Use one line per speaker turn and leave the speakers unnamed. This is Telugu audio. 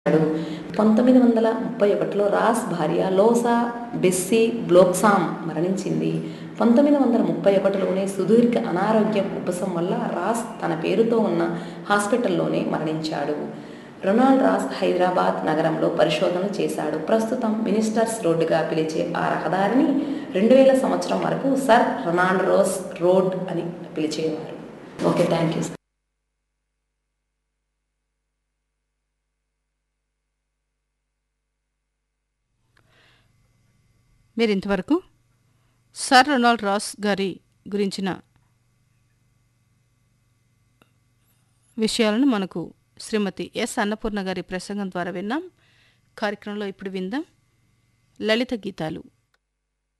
పంతొమ్మిది వందల ముప్పై ఒకటిలో రాస్ భార్య లోసా బెస్సీ బ్లోక్సామ్ మరణించింది పంతొమ్మిది వందల ముప్పై ఒకటిలోనే సుదీర్ఘ అనారోగ్యం ఉపశం వల్ల రాస్ తన పేరుతో ఉన్న హాస్పిటల్లోనే మరణించాడు రొనాల్డ్ రాస్ హైదరాబాద్ నగరంలో పరిశోధనలు చేశాడు ప్రస్తుతం మినిస్టర్స్ రోడ్డుగా పిలిచే ఆ రహదారిని రెండు వేల సంవత్సరం వరకు సర్ రొనాల్డ్ రోస్ రోడ్ అని పిలిచేవారు ఓకే థ్యాంక్ యూ
మీరు ఇంతవరకు సర్ రొనాల్డ్ రాస్ గారి గురించిన విషయాలను మనకు శ్రీమతి ఎస్ అన్నపూర్ణ గారి ప్రసంగం ద్వారా విన్నాం కార్యక్రమంలో ఇప్పుడు విందాం లలిత గీతాలు